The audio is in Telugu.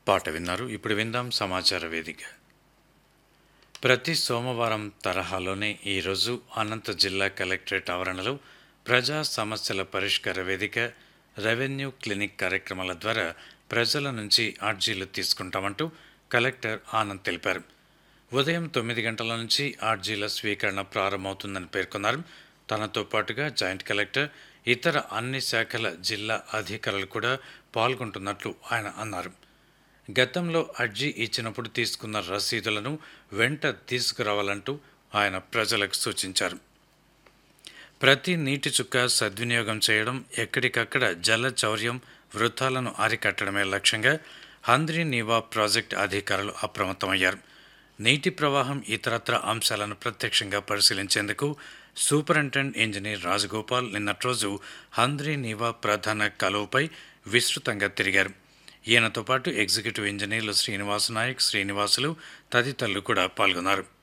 పాట విన్నారు ఇప్పుడు విందాం సమాచార వేదిక ప్రతి సోమవారం తరహాలోనే ఈరోజు అనంత జిల్లా కలెక్టరేట్ ఆవరణలో ప్రజా సమస్యల పరిష్కార వేదిక రెవెన్యూ క్లినిక్ కార్యక్రమాల ద్వారా ప్రజల నుంచి అర్జీలు తీసుకుంటామంటూ కలెక్టర్ ఆనంద్ తెలిపారు ఉదయం తొమ్మిది గంటల నుంచి అర్జీల స్వీకరణ ప్రారంభమవుతుందని పేర్కొన్నారు తనతో పాటుగా జాయింట్ కలెక్టర్ ఇతర అన్ని శాఖల జిల్లా అధికారులు కూడా పాల్గొంటున్నట్లు ఆయన అన్నారు గతంలో అర్జీ ఇచ్చినప్పుడు తీసుకున్న రసీదులను వెంట తీసుకురావాలంటూ ఆయన ప్రజలకు సూచించారు ప్రతి నీటి చుక్క సద్వినియోగం చేయడం ఎక్కడికక్కడ జల చౌర్యం వృత్తాలను అరికట్టడమే లక్ష్యంగా హంద్రీ నీవా ప్రాజెక్ట్ అధికారులు అప్రమత్తమయ్యారు నీటి ప్రవాహం ఇతరత్ర అంశాలను ప్రత్యక్షంగా పరిశీలించేందుకు సూపరింటెండెంట్ ఇంజనీర్ రాజగోపాల్ నిన్నటి రోజు హంద్రీ నీవా ప్రధాన కలువపై విస్తృతంగా తిరిగారు ఈయనతో పాటు ఎగ్జిక్యూటివ్ ఇంజనీర్లు శ్రీనివాస్ నాయక్ శ్రీనివాసులు తదితరులు కూడా పాల్గొన్నారు